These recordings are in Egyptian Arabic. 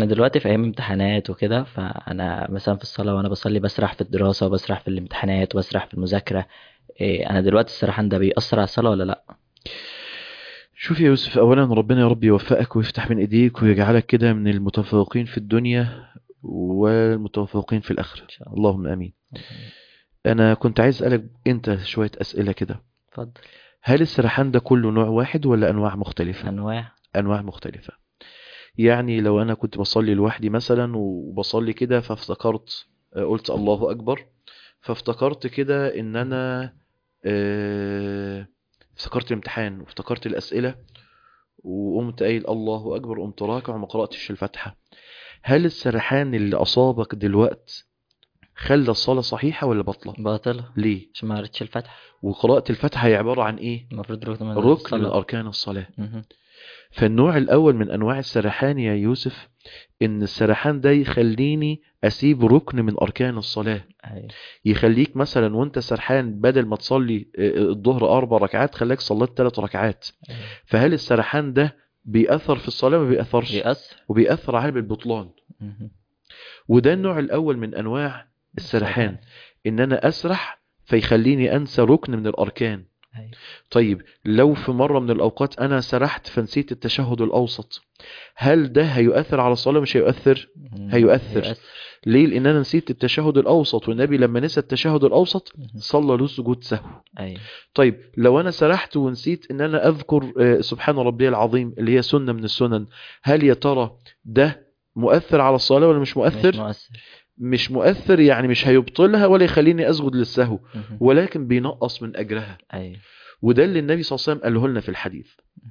دلوقتي في ايام امتحانات وكده فانا مثلا في الصلاه وانا بصلي بسرح في الدراسه وبسرح في الامتحانات وبسرح في المذاكره إيه انا دلوقتي السرحان ده بيأثر على الصلاه ولا لا شوف يا يوسف اولا ربنا يا رب يوفقك ويفتح من ايديك ويجعلك كده من المتفوقين في الدنيا والمتفوقين في الاخره ان شاء الله اللهم امين انا كنت عايز اسالك انت شويه اسئله كده اتفضل هل السرحان ده كله نوع واحد ولا انواع مختلفه انواع انواع مختلفه يعني لو انا كنت بصلي لوحدي مثلا وبصلي كده فافتكرت آه، قلت الله اكبر فافتكرت كده ان انا آه، افتكرت الامتحان وافتكرت الاسئله وقمت قايل الله اكبر قمت راكع وما قراتش الفاتحه هل السرحان اللي اصابك دلوقت خلى الصلاه صحيحه ولا باطله باطله ليه عشان ما قريتش الفتح وقراءه الفاتحه هي عباره عن ايه المفروض ركن من ركن من الصلاة. اركان الصلاه مهم. فالنوع الأول من أنواع السرحان يا يوسف إن السرحان ده يخليني أسيب ركن من أركان الصلاة أيوة. يخليك مثلا وانت سرحان بدل ما تصلي آه، الظهر أربع ركعات خلاك صليت ثلاث ركعات أيوة. فهل السرحان ده بيأثر في الصلاة ما بيأثرش بيأثر وبيأثر على بالبطلان مهم. وده النوع الأول من أنواع السرحان إن أنا أسرح فيخليني أنسى ركن من الأركان أيوة. طيب لو في مرة من الأوقات أنا سرحت فنسيت التشهد الأوسط هل ده هيؤثر على الصلاة مش هيؤثر مهم. هيؤثر. ليه لأن أنا نسيت التشهد الأوسط والنبي لما نسى التشهد الأوسط مهم. صلى له سجود سهو أيوة. طيب لو أنا سرحت ونسيت إن أنا أذكر آه، سبحان ربي العظيم اللي هي سنة من السنن هل يا ترى ده مؤثر على الصلاة ولا مش مش مؤثر مؤثر مش مؤثر يعني مش هيبطلها ولا يخليني أسجد للسهو مهم. ولكن بينقص من أجرها أيوة. وده اللي النبي صلى الله عليه وسلم قاله لنا في الحديث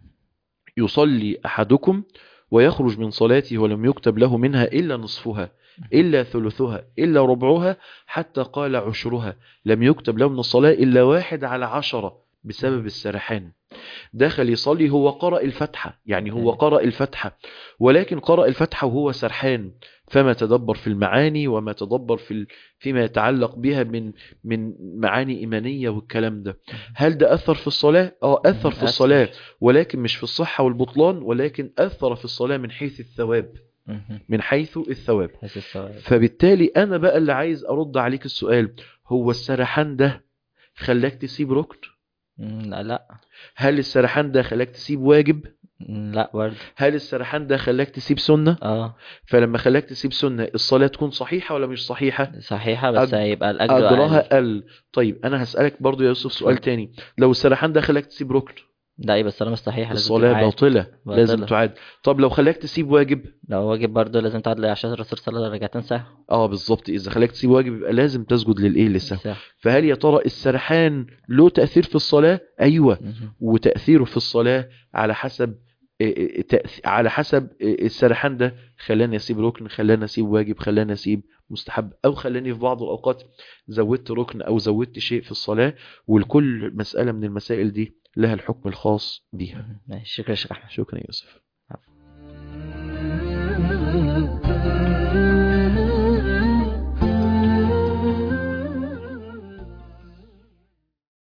يصلي أحدكم ويخرج من صلاته ولم يكتب له منها إلا نصفها إلا ثلثها إلا ربعها حتى قال عشرها لم يكتب له من الصلاة إلا واحد على عشرة بسبب السرحان دخل يصلي هو قرأ الفتحة يعني هو قرأ الفتحة ولكن قرأ الفتحة وهو سرحان فما تدبر في المعاني وما تدبر في ال- فيما يتعلق بها من من معاني إيمانية والكلام ده هل ده أثر في الصلاة؟ آه أثر في أثر. الصلاة ولكن مش في الصحة والبطلان ولكن أثر في الصلاة من حيث الثواب مهم. من حيث الثواب حس الصواب فبالتالي أنا بقى اللي عايز أرد عليك السؤال هو السرحان ده خلاك تسيب ركن؟ مم، لا لا هل السرحان ده خلاك تسيب واجب؟ مم، لا برضه هل السرحان ده خلاك تسيب سنة؟ اه فلما خلاك تسيب سنة الصلاة تكون صحيحة ولا مش صحيحة؟ صحيحة بس أج- هيبقى الأجر أقل أجرها قل طيب أنا هسألك برضو يا يوسف سؤال اتفضل. تاني لو السرحان ده خلاك تسيب ركن لا يبقى الصلاة مش صحيحة لازم الصلاة تتعاد. باطلة لازم باطلة. تعاد طب لو خلاك تسيب واجب لو واجب برضه لازم تعاد عشان الرسول صلى الله عليه وسلم ركعتين سهو اه بالظبط اذا خلاك تسيب واجب يبقى لازم تسجد للايه للسهو سهو. فهل يا ترى السرحان له تأثير في الصلاة ايوه مهم. وتأثيره في الصلاة على حسب إيه إيه تأث- على حسب إيه السرحان ده خلاني اسيب ركن خلاني اسيب واجب خلاني اسيب مستحب او خلاني في بعض الاوقات زودت ركن او زودت شيء في الصلاة والكل مسألة من المسائل دي لها الحكم الخاص بيها ماشي شكرا يا شيخ أحمد شكرا يا يوسف